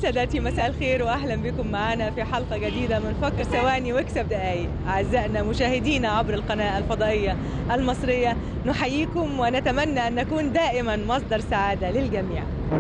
سادتي مساء الخير واهلا بكم معنا في حلقه جديده من فكر ثواني واكسب دقايق اعزائنا مشاهدينا عبر القناه الفضائيه المصريه نحييكم ونتمنى ان نكون دائما مصدر سعاده للجميع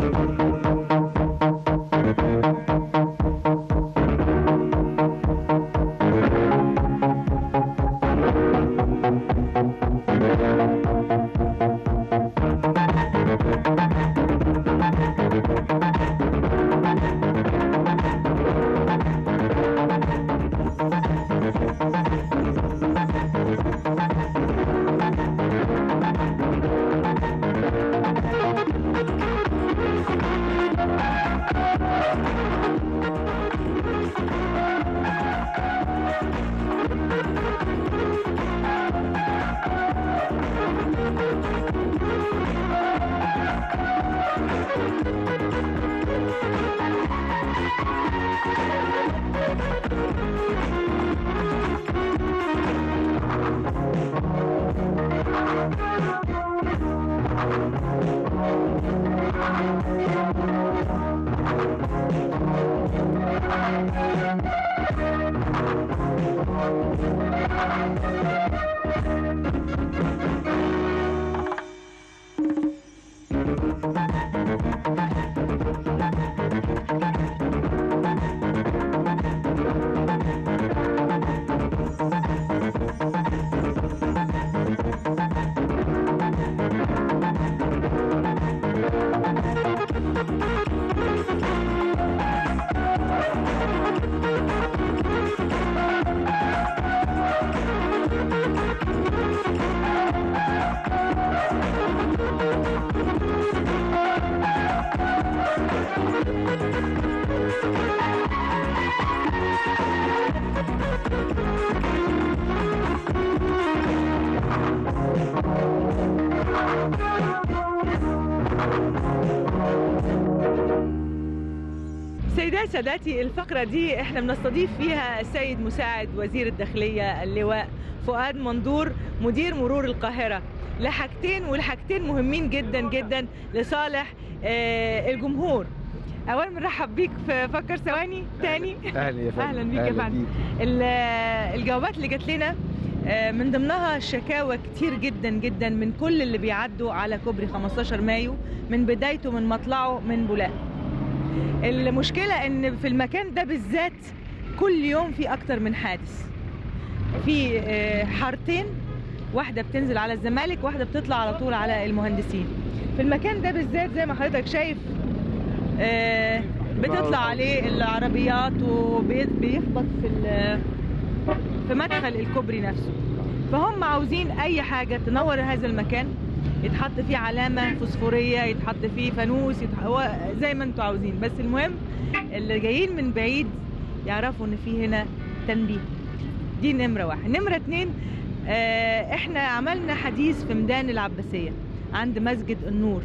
سيدات سادتي الفقرة دي احنا بنستضيف فيها السيد مساعد وزير الداخلية اللواء فؤاد مندور مدير مرور القاهرة لحاجتين والحاجتين مهمين جدا جدا لصالح آه، الجمهور اولا بنرحب بيك في فكر ثواني تاني اهلا يا فندم أهلا بيك يا فندم. بيك. ال- الجوابات اللي جات لنا آه، من ضمنها شكاوى كتير جدا جدا من كل اللي بيعدوا على كوبري 15 مايو من بدايته من مطلعه من بولاق المشكلة ان في المكان ده بالذات كل يوم في اكتر من حادث في آه، حارتين واحدة بتنزل على الزمالك واحدة بتطلع على طول على المهندسين في المكان ده بالذات زي ما حضرتك شايف آه، بتطلع عليه العربيات وبيخبط في ال- في مدخل الكوبري نفسه فهم عاوزين اي حاجه تنور هذا المكان يتحط فيه علامه فوسفوريه يتحط فيه فانوس يتح... هو زي ما انتوا عاوزين بس المهم اللي جايين من بعيد يعرفوا ان في هنا تنبيه دي نمره واحد نمره اتنين آه احنا عملنا حديث في ميدان العباسيه عند مسجد النور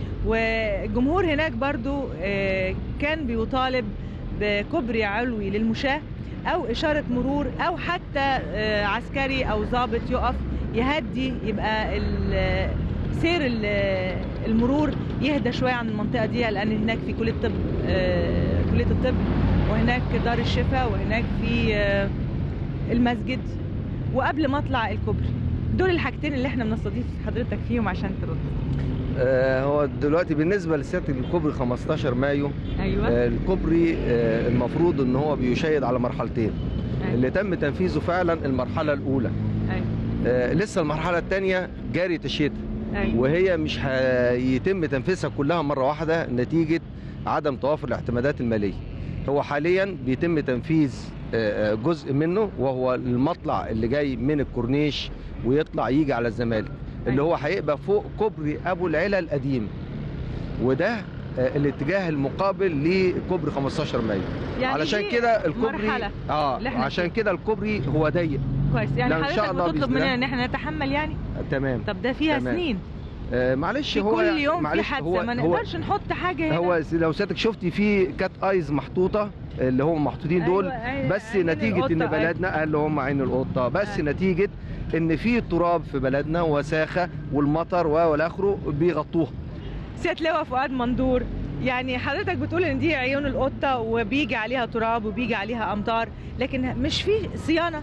والجمهور هناك برضو آه كان بيطالب بكوبري علوي للمشاة او اشاره مرور او حتى آه، عسكري او ضابط يقف يهدي يبقى ال- سير ال- المرور يهدى شويه عن المنطقه دي لان هناك في كليه الطب آه، كليه الطب وهناك دار الشفاء وهناك في آه، المسجد وقبل ما اطلع الكوبري دول الحاجتين اللي احنا بنستضيف حضرتك فيهم عشان ترد آه هو دلوقتي بالنسبه لسياده الكوبري 15 مايو ايوه آه الكوبري آه المفروض ان هو بيشيد على مرحلتين أيوة. اللي تم تنفيذه فعلا المرحله الاولى ايوه آه لسه المرحله الثانيه جاري تشييدها ايوه وهي مش هيتم تنفيذها كلها مره واحده نتيجه عدم توافر الاعتمادات الماليه هو حاليا بيتم تنفيذ آه، آه، جزء منه وهو المطلع اللي جاي من الكورنيش ويطلع يجي على الزمالك اللي هو هيبقى فوق كوبري ابو العلا القديم وده آه، الاتجاه المقابل لكوبري 15 مايو يعني علشان دي كده الكوبري مرحلة اه اللي احنا عشان فيها. كده الكوبري هو ضيق كويس يعني لا، إن شاء حضرتك الله بتطلب بإذن مننا الله. ان احنا نتحمل يعني آه، تمام طب ده فيها تمام. سنين آه معلش في هو كل يوم في معلش حادثه هو ما هو نقدرش نحط حاجه هنا هو لو سيادتك شفتي في كات ايز محطوطه اللي هم محطوطين دول أيوة، أيوة، بس عين نتيجه القطة، ان أيوة. بلدنا اللي هم عين القطه بس أيوة. نتيجه ان في تراب في بلدنا وساخه والمطر و- والى اخره بيغطوها سيادة لواء فؤاد مندور يعني حضرتك بتقول ان دي عيون القطه وبيجي عليها تراب وبيجي عليها امطار لكن مش في صيانه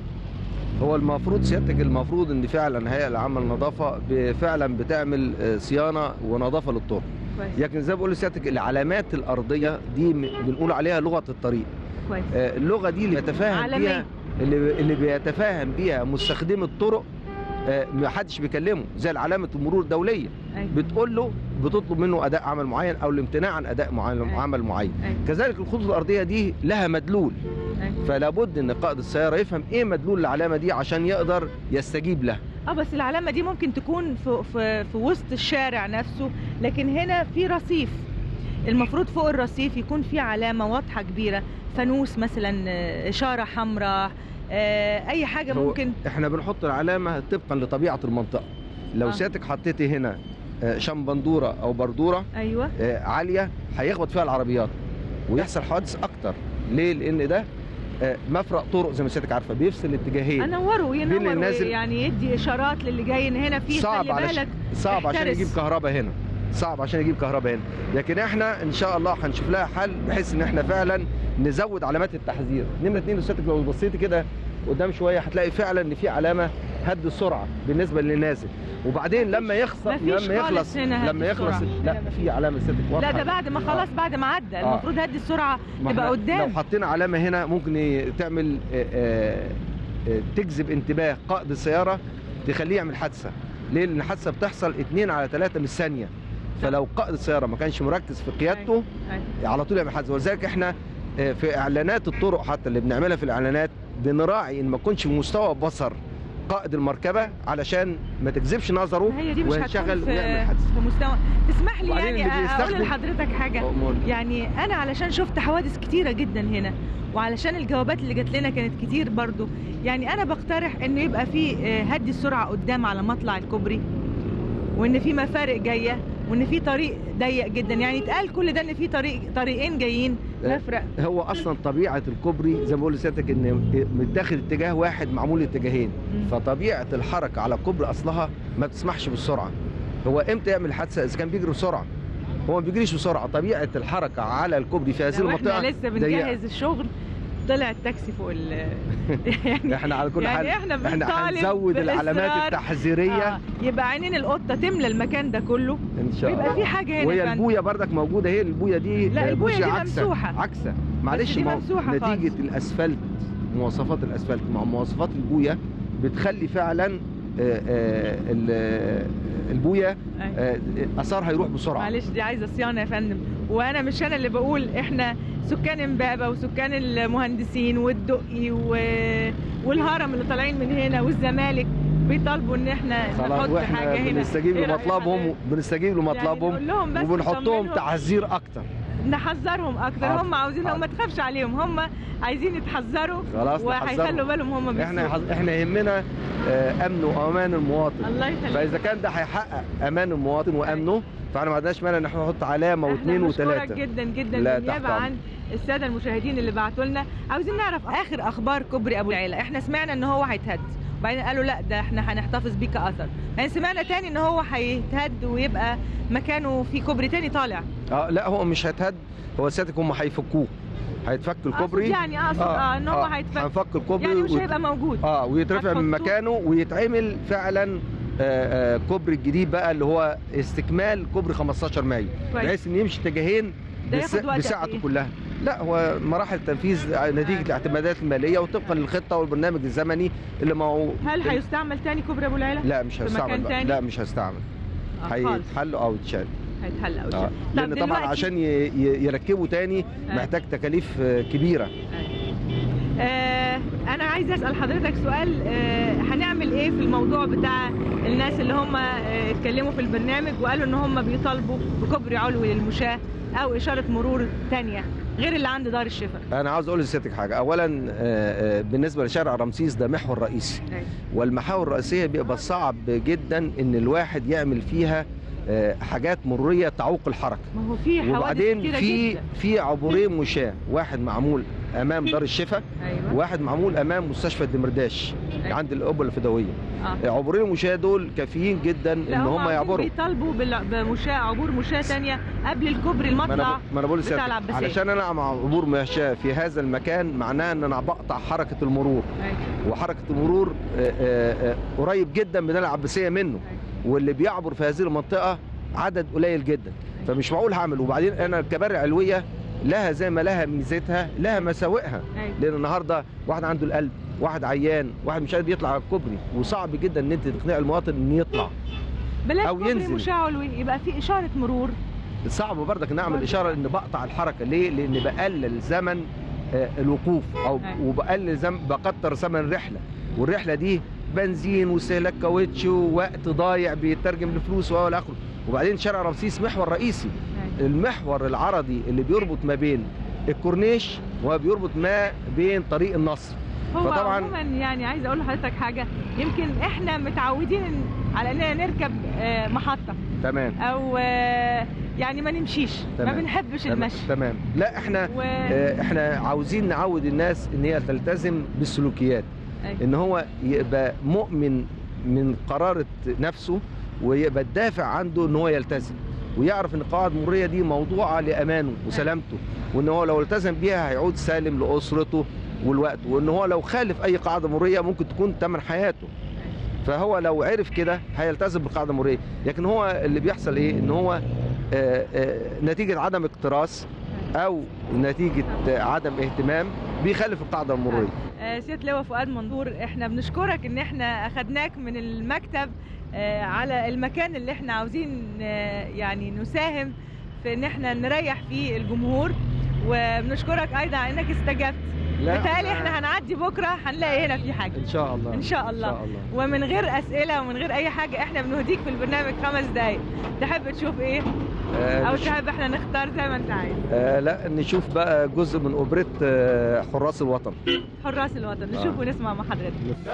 هو المفروض سيادتك المفروض ان فعلا هيئه العامه للنظافه ب- فعلا بتعمل آه، صيانه ونظافه للطرق كويس لكن زي ما بقول لسيادتك العلامات الارضيه دي م- بنقول عليها لغه الطريق كويس آه، اللغه دي اللي بيتفاهم عالمية. بيها اللي اللي بيتفاهم بيها مستخدمي الطرق آه، ما حدش بيكلمه زي علامه المرور الدوليه أيوة. بتقول له بتطلب منه اداء عمل معين او الامتناع عن اداء معين أيوة. عمل معين أيوة. كذلك الخطوط الارضيه دي لها مدلول أيوة. فلا بد ان قائد السياره يفهم ايه مدلول العلامه دي عشان يقدر يستجيب لها اه بس العلامه دي ممكن تكون في في, في وسط الشارع نفسه لكن هنا في رصيف المفروض فوق الرصيف يكون في علامه واضحه كبيره فانوس مثلا آه، اشاره حمراء آه، اي حاجه هو ممكن احنا بنحط العلامه طبقا لطبيعه المنطقه لو آه. سيادتك حطيتي هنا آه، شمبندوره او بردوره ايوه آه، عاليه هيخبط فيها العربيات ويحصل حوادث اكتر ليه لان ده آه، مفرق طرق زي ما سيادتك عارفه بيفصل اتجاهين انوره ينور النازل- يعني يدي اشارات للي جاي إن هنا في صعب خلي على بالك صعب عشان احترس. يجيب كهرباء هنا صعب عشان يجيب كهرباء هنا لكن احنا ان شاء الله هنشوف لها حل بحيث ان احنا فعلا نزود علامات التحذير نمره اتنين سيادتك لو بصيتي كده قدام شويه هتلاقي فعلا ان في علامه هد السرعه بالنسبه للي نازل وبعدين لما يخلص مفيش لما خالص يخلص هنا هد لما يخلص السرعة. لا هنا مفيش. في علامه سيادتك لا واضحه ده بعد ما خلاص بعد ما عدى آه. المفروض هدي السرعه ما تبقى احنا قدام. لو حطينا علامه هنا ممكن ي- تعمل آه، آه، آه، تجذب انتباه قائد السياره تخليه يعمل حادثه ليه لان الحادثه بتحصل 2 على 3 من الثانيه فلو قائد السياره ما كانش مركز في قيادته أيوة. على طول يعمل حادثه ولذلك احنا آه، في اعلانات الطرق حتى اللي بنعملها في الاعلانات بنراعي ان ما يكونش في مستوى بصر قائد المركبه علشان ما تجذبش نظره هي دي مش وينشغل هتكون ويعمل في, حادثه في مستوى تسمح لي وبعدين يعني اللي اقول بيستخدم- لحضرتك حاجه أمور. يعني انا علشان شفت حوادث كتيره جدا هنا وعلشان الجوابات اللي جات لنا كانت كتير برضو يعني انا بقترح انه يبقى في آه، هدي السرعه قدام على مطلع الكوبري وان في مفارق جايه وان في طريق ضيق جدا يعني اتقال كل ده ان في طريق طريقين جايين آه. مفرق هو اصلا طبيعه الكوبري زي ما بقول لسيادتك ان متاخد اتجاه واحد معمول اتجاهين مم. فطبيعه الحركه على الكوبري اصلها ما بتسمحش بالسرعه هو امتى يعمل حادثه اذا كان بيجري بسرعه هو ما بيجريش بسرعه طبيعه الحركه على الكوبري في هذه لو المنطقه احنا لسه ضيقة. بنجهز الشغل طلع التاكسي فوق ال يعني احنا على كل يعني حال احنا احنا بنطالب هنزود العلامات بالإصرار. التحذيريه آه. يبقى عينين القطه تملى المكان ده كله ان شاء الله ويبقى في حاجه هنا وهي يا فندم. البويه بردك موجوده هي البويه دي لا، آه، البوية بصي دي عكسة ممسوحة. عكسه معلش دي ما هو ممسوحة نتيجه خالص. الاسفلت مواصفات الاسفلت مع مواصفات البويه بتخلي فعلا آه، آه، ال- آه، البويه أيوة. آه، اثرها يروح بسرعه معلش دي عايزه صيانه يا فندم وانا مش انا اللي بقول احنا سكان امبابه وسكان المهندسين والدقي و... والهرم اللي طالعين من هنا والزمالك بيطالبوا ان احنا خلاص نحط واحنا حاجه هنا بنستجيب إيه رأي لمطلبهم حضرتك؟ بنستجيب يعني لمطلبهم نقول لهم بس وبنحطهم نطمنهم، تحذير اكتر نحذرهم اكتر حاضر، هم عاوزين هم ما حاضر. تخافش عليهم هم عايزين يتحذروا خلاص وهيخلوا نحذرهم. بالهم هم احنا بيسوقوا. يحظ- احنا يهمنا آه، امن وامان المواطن الله يخليك فاذا كان ده هيحقق امان المواطن وامنه فاحنا ما عندناش مانع ان احنا نحط علامه واثنين احنا بنشكرك وثلاثه جدا جدا لا، بالنيابه تحت عن الساده المشاهدين اللي بعتوا لنا عاوزين نعرف اخر اخبار كوبري ابو العيله احنا سمعنا ان هو هيتهد وبعدين قالوا لا ده احنا هنحتفظ بيه كاثر يعني سمعنا تاني ان هو هيتهد ويبقى مكانه في كوبري تاني طالع اه لا هو مش هيتهد هو سيادتك هم هيفكوه هيتفك الكوبري أقصد يعني اقصد اه, ان هو هيتفك هنفك الكوبري يعني مش ويت- هيبقى موجود اه ويترفع من هتحطوه؟ مكانه ويتعمل فعلا آه، آه، كوبري الجديد بقى اللي هو استكمال كوبري 15 مايو كويس. بحيث ان يمشي اتجاهين ده بس- ياخد وقت قد بساعته إيه؟ كلها لا هو مراحل التنفيذ نتيجه الاعتمادات الماليه وطبقا للخطه والبرنامج الزمني اللي ما هو هل هيستعمل تاني كوبري ابو العيله؟ لا مش في هيستعمل مكان بقى. تاني؟ لا مش هيستعمل آه خالص هيتحل او يتشال هيتحل او آه. شيء. لان طب طبعا دلوقتي- عشان ي- ي- يركبوا تاني آه. محتاج تكاليف آه، كبيره آه انا عايزه اسال حضرتك سؤال آه هنعمل ايه في الموضوع بتاع الناس اللي هم آه اتكلموا في البرنامج وقالوا ان هم بيطالبوا بكوبري علوي للمشاة او اشاره مرور تانية غير اللي عند دار الشفا انا عاوز اقول لسيادتك حاجه اولا آه، آه، بالنسبه لشارع رمسيس ده محور رئيسي والمحاور الرئيسيه بيبقى صعب جدا ان الواحد يعمل فيها آه، حاجات مروريه تعوق الحركه ما هو في حوادث وبعدين كتيره في جدا في عبورين مشاة واحد معمول امام دار الشفا ايوه واحد معمول امام مستشفى الدمرداش أيوة. عند القبه الفدويه اه عبورين المشاة دول كافيين جدا لا ان هم عاوزين يعبروا بيطالبوا بال- بمشاة عبور مشاة تانية قبل الكوبري ما انا المطلع ب- ما انا بقول بتاع لسيادتك العباسية. علشان انا مع عبور مشاة في هذا المكان معناها ان انا بقطع حركه المرور أيوة. وحركه المرور آه، آه، آه، قريب جدا من العباسيه منه أيوة. واللي بيعبر في هذه المنطقه عدد قليل جدا فمش معقول هعمل وبعدين انا الكباري العلويه لها زي ما لها ميزتها لها مساوئها أيوة. لان النهارده واحد عنده القلب واحد عيان واحد مش قادر يطلع على الكوبري وصعب جدا ان انت تقنع المواطن انه يطلع بلاش أو كوبري ينزل. مشاة علوي يبقى في إشارة مرور صعب برضك ان اعمل برضك. اشاره ان بقطع الحركه ليه لان بقلل زمن آه، الوقوف او أيوة. وبقلل زمن بكتر زمن الرحله والرحله دي بنزين واستهلاك كاوتش ووقت ضايع بيترجم لفلوس والى اخره وبعدين شارع رمسيس محور رئيسي أيوة. المحور العرضي اللي بيربط ما بين الكورنيش وبيربط ما بين طريق النصر هو فطبعاً- عموما يعني عايزه اقول لحضرتك حاجه يمكن احنا متعودين إن- على اننا نركب آه، محطه تمام او آه، يعني ما نمشيش ما تمام. بنحبش تمام المشي تمام لا احنا و... آه، احنا عاوزين نعود الناس ان هي تلتزم بالسلوكيات أيوة. ان هو يبقى مؤمن من قرارة نفسه ويبقى الدافع عنده ان هو يلتزم ويعرف ان القواعد المروريه دي موضوعه لامانه وسلامته وان هو لو التزم بيها هيعود سالم لاسرته والوقت وان هو لو خالف اي قاعده مروريه ممكن تكون ثمن حياته فهو لو عرف كده هيلتزم بالقاعده المروريه لكن هو اللي بيحصل ايه ان هو آه، آه، نتيجه عدم اكتراث او نتيجه آه، عدم اهتمام بيخالف القاعده المروريه آه، سيادة لواء فؤاد منظور احنا بنشكرك ان احنا اخدناك من المكتب آه، على المكان اللي احنا عاوزين آه، يعني نساهم في ان احنا نريح فيه الجمهور وبنشكرك ايضا على انك استجبت بالتالي احنا هنعدي بكره هنلاقي هنا في حاجه ان شاء الله ان شاء ان الله شاء الله ومن غير اسئله ومن غير اي حاجه احنا بنهديك في البرنامج خمس دقايق تحب تشوف ايه آه، او نش- تحب احنا نختار زي ما انت عايز آه لا نشوف بقى جزء من اوبريت آه، حراس الوطن حراس الوطن نشوف آه. ونسمع مع حضرتك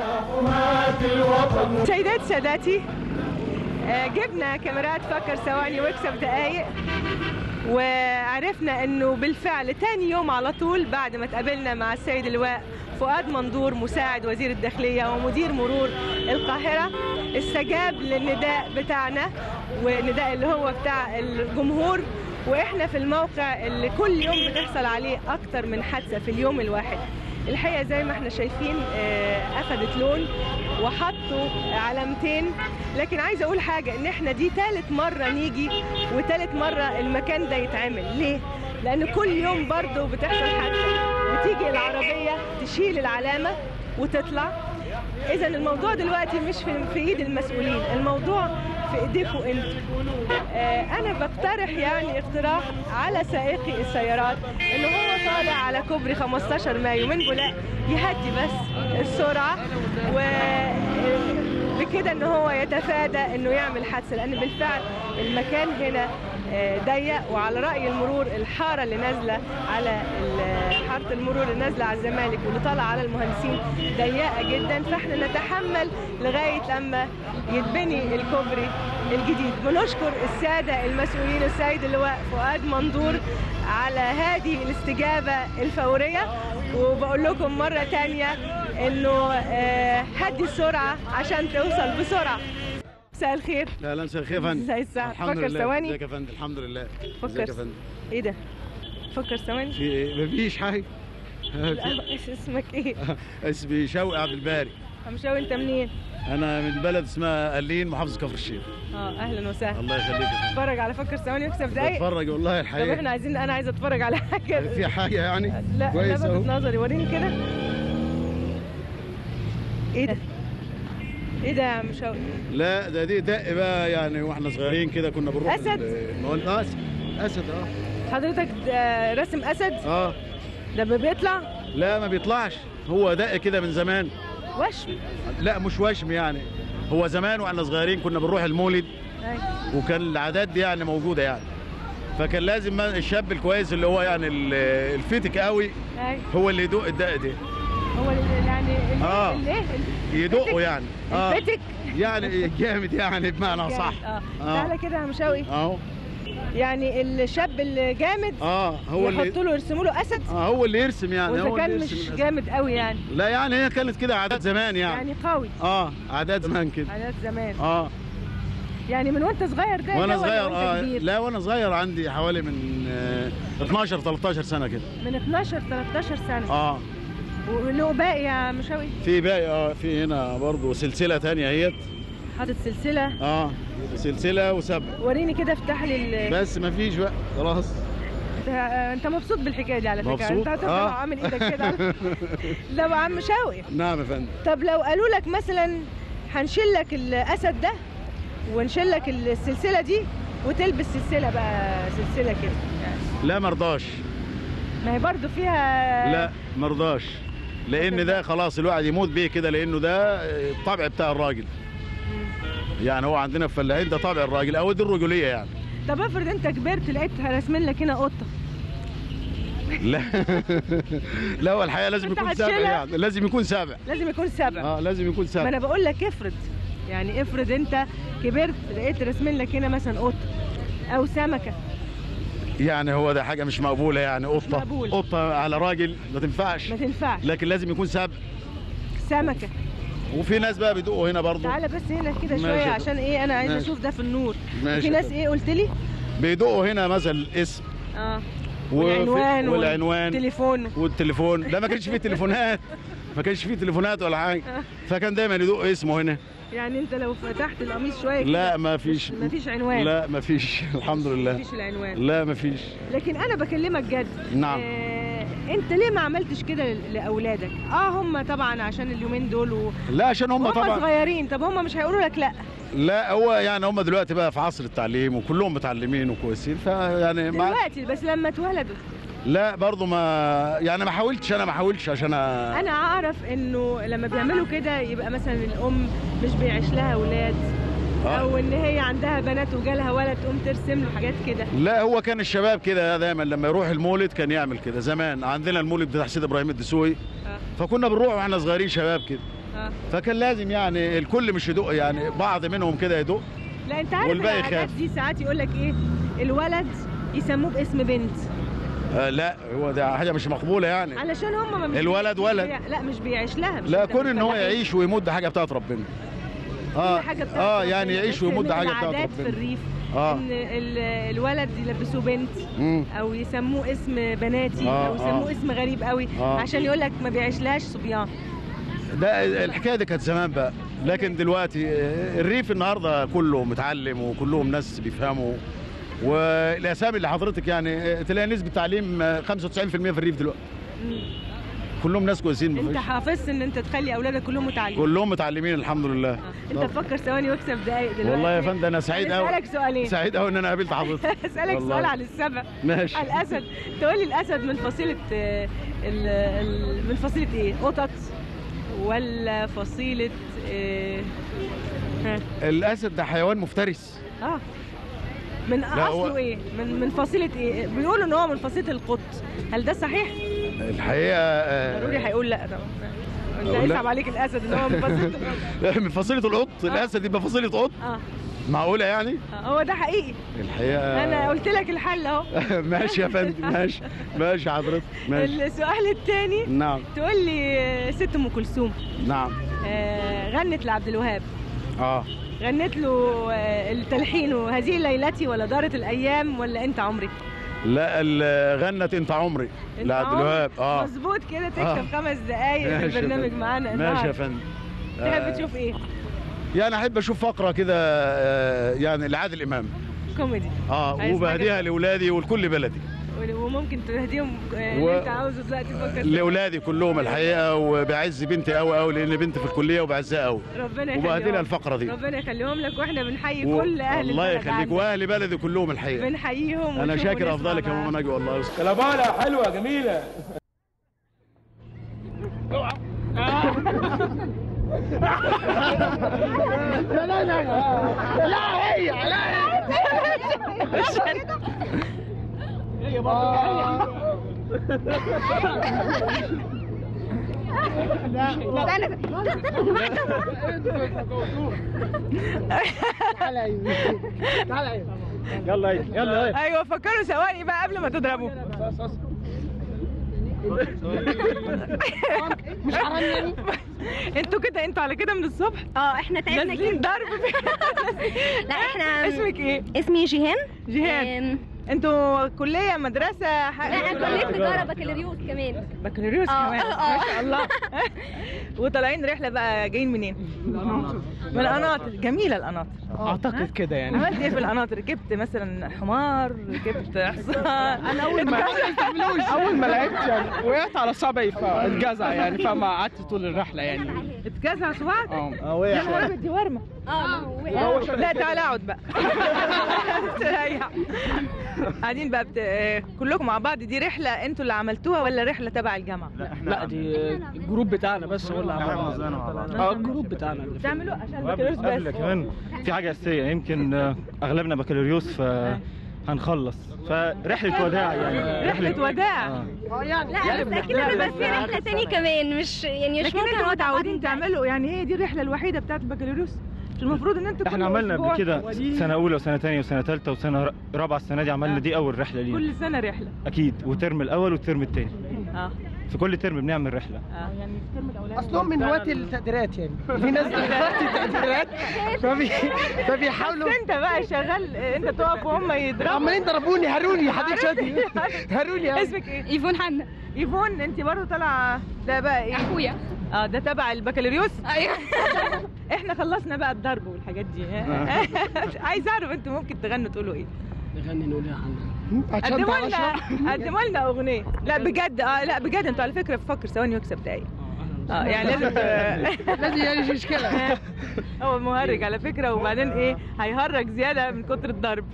سيدات ساداتي آه، جبنا كاميرات فكر ثواني واكسب دقايق وعرفنا انه بالفعل تاني يوم على طول بعد ما تقابلنا مع السيد اللواء فؤاد مندور مساعد وزير الداخلية ومدير مرور القاهرة استجاب للنداء بتاعنا والنداء اللي هو بتاع الجمهور واحنا في الموقع اللي كل يوم بتحصل عليه اكتر من حادثة في اليوم الواحد الحقيقة زي ما احنا شايفين آه، اخدت لون وحطوا علامتين لكن عايزه اقول حاجه ان احنا دي ثالث مره نيجي وثالث مره المكان ده يتعمل ليه لان كل يوم برضه بتحصل حادثه وتيجي العربيه تشيل العلامه وتطلع اذا الموضوع دلوقتي مش في, في ايد المسؤولين الموضوع في ايديكم انتوا آه انا بقترح يعني اقتراح على سائقي السيارات ان هو طالع على كوبري 15 مايو من بولاق يهدي بس السرعه و بكده ان هو يتفادى انه يعمل حادثه لان بالفعل المكان هنا آه، ضيق وعلى راي المرور الحاره اللي نازله على ال- حاره المرور اللي نازله على الزمالك واللي طالعه على المهندسين ضيقه جدا فاحنا نتحمل لغايه لما يتبني الكوبري الجديد بنشكر الساده المسؤولين السيد اللواء فؤاد مندور على هذه الاستجابه الفوريه وبقول لكم مره تانية انه آه، هدي السرعه عشان توصل بسرعه مساء الخير لا لا مساء الخير يا فندم ازاي الساعه الحمد فكر لله ثواني ازيك يا فندم الحمد لله فكر ازيك يا فندم ايه ده فكر ثواني في ايه مفيش حاجه لا، إيش اسمك ايه اسمي شوقي عبد الباري همشاوي انت منين انا من بلد اسمها قلين محافظه كفر الشيخ اه اهلا وسهلا الله يخليك يا فندم اتفرج على فكر ثواني واكسب دقايق بتفرج والله طب الحقيقه احنا عايزين انا عايزه اتفرج على حاجه في حاجه يعني لا كويس لفتت اهو نظري وريني كده ايه ده ايه ده يا عم شوقي لا ده دي دق بقى يعني واحنا صغيرين كده كنا بنروح أسد؟ ال- المول- آه، اسد اسد اه حضرتك آه، رسم اسد اه ده ما بيطلع لا ما بيطلعش هو دق كده من زمان وشم لا مش وشم يعني هو زمان واحنا صغيرين كنا بنروح المولد أيوة. وكان العادات دي يعني موجوده يعني فكان لازم ما- الشاب الكويس اللي هو يعني ال- الفتك قوي أيوة. هو اللي يدق الدق ده هو ال- يعني ال- آه. ال- ايه يدقه يعني اه الفتك يعني جامد يعني بمعنى صح اه آه. تعالى كده يا عم شوقي اهو يعني الشاب الجامد اه هو اللي يحطوا له يرسموا له اسد اه هو اللي يرسم يعني واذا هو كان اللي مش يرسم الأسد. جامد قوي يعني لا يعني هي كانت كده عادات زمان يعني, يعني قوي اه عادات زمان كده عادات زمان اه يعني من وانت صغير ده وانا ده ولا صغير وانت اه كبير؟ لا وانا صغير عندي حوالي من آه 12 13 سنه كده من 12 13 سنه اه وله باقي يا مشاوي في باقي اه في هنا برضو سلسله تانية اهيت حاطط سلسله اه سلسله وسبع وريني كده افتح لي ال- بس ما فيش بقى خلاص انت انت مبسوط بالحكايه دي على فكره مبسوط؟ انت هتفضل آه. عامل ايدك كده ده يا عم شوقي نعم يا فندم طب لو قالوا لك مثلا هنشيل لك الاسد ده ونشيل لك السلسله دي وتلبس سلسله بقى سلسله كده يعني لا مرضاش ما هي برضو فيها لا مرضاش لان ده خلاص الواحد يموت بيه كده لانه ده الطبع بتاع الراجل يعني هو عندنا في فلاحين ده طبع الراجل او دي الرجوليه يعني طب افرض انت كبرت لقيت راسمين لك هنا قطه لا لا هو الحقيقه لازم أنت يكون سابع هتشيلها؟ يعني لازم يكون سابع لازم يكون سبع اه لازم يكون ما سابع انا بقول لك افرض يعني افرض انت كبرت لقيت راسمين لك هنا مثلا قطه او سمكه يعني هو ده حاجه مش مقبوله يعني قطه مقبول. قطه على راجل ما تنفعش ما تنفعش لكن لازم يكون سابع سمكه وفي ناس بقى بيدقوا هنا برضه تعالى بس هنا كده ماشي شويه يا عشان ايه انا عايزه ماشي. اشوف ده في النور ماشي في يا ناس فندم. ايه قلت لي بيدقوا هنا مثلا اسم اه وفي- والعنوان والعنوان والتليفون والتليفون لا ما كانش فيه تليفونات ما كانش فيه تليفونات ولا حاجه فكان دايما يدق اسمه هنا يعني انت لو فتحت القميص شويه لا كده ما فيش ما فيش عنوان لا ما فيش الحمد ما لله فيش العنوان لا ما فيش لكن انا بكلمك جد نعم. آه انت ليه ما عملتش كده ل- لاولادك اه هم طبعا عشان اليومين دول و... لا عشان هم هم طبعا صغيرين طب هم مش هيقولوا لك لا لا هو يعني هم دلوقتي بقى في عصر التعليم وكلهم متعلمين وكويسين فيعني ما دلوقتي بس لما اتولدوا لا برضه ما يعني ما حاولتش انا ما حاولتش عشان أ- انا اعرف انه لما بيعملوا كده يبقى مثلا الام مش بيعيش لها اولاد آه. او ان هي عندها بنات وجالها ولد تقوم ترسم له حاجات كده لا هو كان الشباب كده دايما لما يروح المولد كان يعمل كده زمان عندنا المولد بتاع سيد ابراهيم الدسوقي اه فكنا بنروح واحنا صغيرين شباب كده اه فكان لازم يعني الكل مش يدق يعني بعض منهم كده يدق لا انت عارف والباقي العادات يخاف. دي ساعات يقول لك ايه الولد يسموه باسم بنت آه لا هو ده حاجه مش مقبوله يعني علشان هم ما مش الولد مش ولد. بيع- لا مش بيعيش لها مش لا أنت كون ان هو بتفلحين. يعيش ويمد حاجه بتاعت ربنا اه كل حاجة بتاعت اه ربنا، يعني يعيش بس ويمد من حاجه بتاعت العادات في ربنا الريف آه. ان ال- الولد يلبسوه بنت مم. او يسموه اسم بناتي آه، او يسموه آه. اسم غريب قوي آه. عشان يقول لك ما بيعيشلهاش صبيان ده الحكايه دي كانت زمان بقى لكن دلوقتي آه، الريف النهارده كله متعلم وكلهم ناس بيفهموا والاسامي اللي حضرتك يعني آه، تلاقي نسبه تعليم آه، 95% في الريف دلوقتي كلهم ناس كويسين انت مفيش حافظت ان انت تخلي اولادك كلهم متعلمين كلهم متعلمين الحمد لله آه. انت تفكر ثواني واكسب دقايق دلوقتي والله يا فندم انا سعيد قوي اسالك سؤالين سعيد قوي ان انا قابلت حضرتك اسالك والله. سؤال عن السبع ماشي على الاسد تقول لي الاسد من فصيله آه، ال- ال- من فصيله ايه قطط ولا فصيله آه، ها الاسد ده حيوان مفترس اه من لا، هو- اصله ايه من من فصيله ايه بيقولوا ان هو من فصيله القط هل ده صحيح الحقيقه آه، ضروري هيقول لا طبعا انت أقول لا. هيصعب عليك الاسد ان هو من فصيله القط من فصيله القط الاسد يبقى فصيله قط اه معقوله يعني آه، هو ده حقيقي الحقيقه انا قلت لك الحل اهو ماشي يا فندم ماشي ماشي حضرتك ماشي السؤال الثاني نعم تقول لي آه، ست ام كلثوم نعم آه، غنت لعبد الوهاب اه غنت له آه، التلحين هذه ليلتي ولا دارت الايام ولا انت عمري لا ال- غنت انت عمري انت لعبد عمري. الوهاب اه مظبوط كده تكتب آه. خمس دقايق في ماشي يا البرنامج فندم. معانا ماشي يا النهارده فندم تحب آه، تشوف ايه يعني احب اشوف فقره كده آه، يعني لعادل امام كوميدي اه عايز وبهديها حاجة؟ لاولادي ولكل بلدي وممكن تهديهم آه، و- اللي انت عاوزه دلوقتي تفكر فيه. لاولادي كلهم الحقيقه وبعز بنتي قوي قوي لان بنتي في الكليه وبعزها قوي ربنا وبهدي لها يخليهم الفقره دي ربنا يخليهم لك واحنا بنحيي و- كل اهل الله البلد يخليك عندك. واهل بلدي كلهم الحقيقه بنحييهم انا ونشوف شاكر ونسمع افضلك يا معاهم. ماما نجوى والله كلاباله حلوه جميله يلا يلا ايوه فكروا ثواني بقى قبل ما تضربوا مش حرام يعني انتوا كده انتوا على كده من الصبح اه احنا تعبنا نازلين كده ضرب لا احنا اسمك ايه اسمي جيهان جيهان آم، انتوا كليه مدرسه لا حاجه انا كليه تجاره بكالوريوس كمان بكالوريوس آه، كمان آه. ما شاء الله وطالعين رحله بقى جايين منين من القناطر جميله القناطر اعتقد كده يعني عملت ايه في القناطر جبت مثلا حمار جبت حصان انا اول ما اول ما لعبت يعني وقعت على صبعي فاتجزع يعني فما قعدت طول الرحله يعني اتجزع صباعك اه يا نهار أبيض، دي ورمه اه وقع. لا تعالى اقعد بقى تريح قاعدين بقى بت... آه، كلكم مع بعض دي رحله انتوا اللي عملتوها ولا رحله تبع الجامعه لا دي الجروب بتاعنا بس هو اللي عملها اه الجروب بتاعنا اللي بتعملوا عشان البكالوريوس قبل بس كمان في حاجة أساسية يمكن آه، أغلبنا بكالوريوس فهنخلص فرحلة وداع يعني رحله وداع آه. لا بس اكيد هتبقى في رحله تاني كمان مش يعني مش لكن ممكن انتوا نقعد متعودين قاعدين تعملوا يعني هي دي الرحله الوحيده بتاعت البكالوريوس مش المفروض ان انتوا احنا كل عملنا أسبوع- قبل كده سنة أولى وسنة تانية وسنة تالتة وسنة ر- رابعة السنة دي عملنا دي أول رحلة لينا كل سنه رحله أكيد والترم الأول والترم التاني اه في كل ترم بنعمل رحلة اه يعني الترم الاولاني اصلهم من هواة التقديرات يعني في ناس هواة التقديرات فبي... فبيحاولوا بس انت بقى شغال انت تقف وهم يضربوا عمالين ضربوني هاروني حديد شادي هاروني يعني. اسمك ايه؟ ايفون حنا ايفون انت برضه طالعه ده بقى ايه؟ اخويا اه ده تبع البكالوريوس ايوه احنا خلصنا بقى الضرب والحاجات دي عايز اعرف انتوا ممكن تغنوا تقولوا ايه؟ نغني نقول يا حنا عشان قدموا تعالى لنا قدموا لنا اغنيه لا بجد اه لا بجد انتوا على فكره بفكر ثواني واكسب دقايق اه يعني لازم ت- لازم يعني مش مشكله هو مهرج على فكره وبعدين ايه هيهرج زياده من كتر الضرب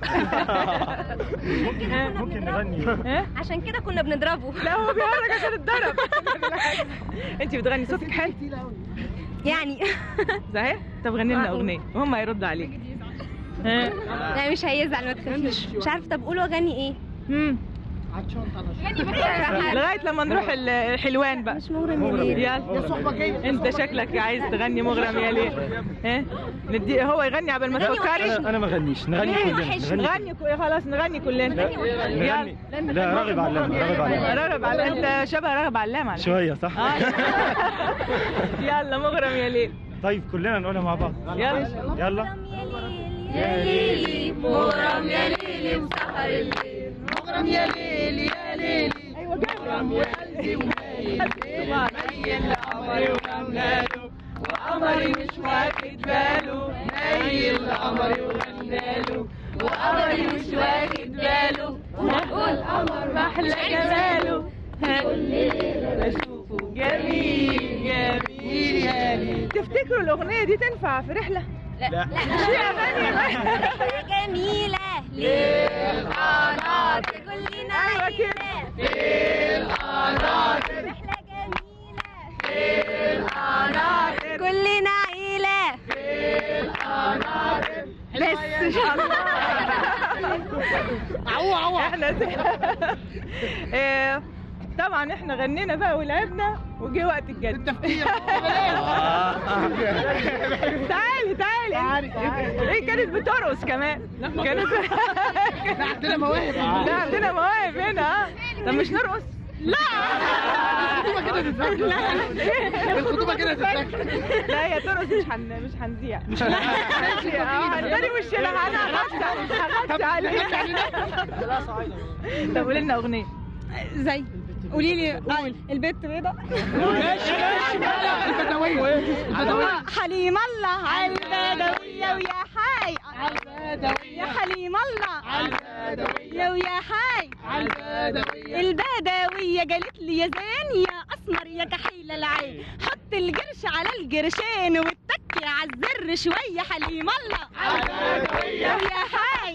ممكن نغني ها؟ عشان كده كنا بنضربه لا هو بيهرج عشان الضرب انت بتغني صوتك حلو يعني صحيح طب غني لنا اغنيه وهم هيردوا عليك ها لا مش هيزعل ما تخافيش مش عارفه طب قولوا اغاني ايه مم. عطشان تعالى لغايه لما نروح ال- الحلوان بقى مش مغرم يا ليل يلا صحبه جايه انت شكلك عايز تغني مغرم يا ليه ها ندي هو يغني قبل ما غني تفكري أنا أنا ما غنيش نغني ليه؟ كلنا وحش. نغني نغني ك- خلاص نغني كلنا نغني لا راغب علامة راغب علامة رغب على انت شبه رغب علام على شوية صح؟ آه. يلا مغرم يا ليل طيب كلنا نقولها مع بعض يلا يلا يا ليلي مغرم يا ليلي وسهر الليل مغرم يا ليل يا ليل ايوه جاي وقمري مش واخد باله نايل قمري وغناله وقمري مش واخد باله وهقول قمر محلى جماله كل ليلة بشوفه جميل جميل يا ليل تفتكروا الأغنية دي تنفع في رحلة؟ لا لا شي أغاني بقى. رحلة جميلة للقناطر كلنا أيوة كده. للقناطر رحلة جميلة كلنا عيلة بس ان شاء الله عو عو احنا إيه، طبعا احنا غنينا بقى ولعبنا وجه وقت الجد تعالي تعالي ايه كانت بترقص كمان كانت عندنا مواهب لا عندنا مواهب هنا آه. طب مش نرقص لا الخطوبه كده تتفكر الخطوبه كده تتفكر لا هي ترقص مش هن مش هنذيع مش هنذيع وشنا انا هغطي هغطي عليك طب قولي لنا اغنيه زي قولي لي البت بيضة البدويه البدويه حليم الله على البدوية ويا حي يا حليم الله يا ويا حي البدوية قالت لي يا زين يا اسمر يا كحيل العين حط القرش على القرشين واتكي على الزر شوية حليم الله يا ويا حي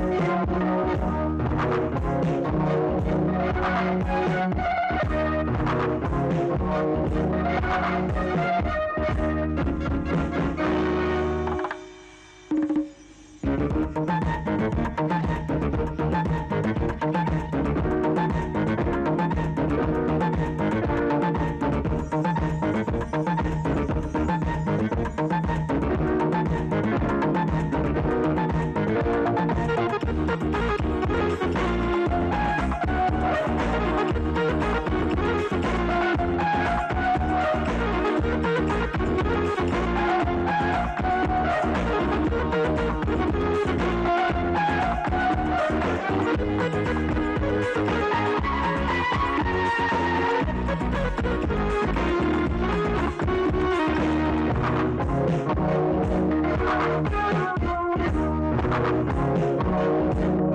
Thank you.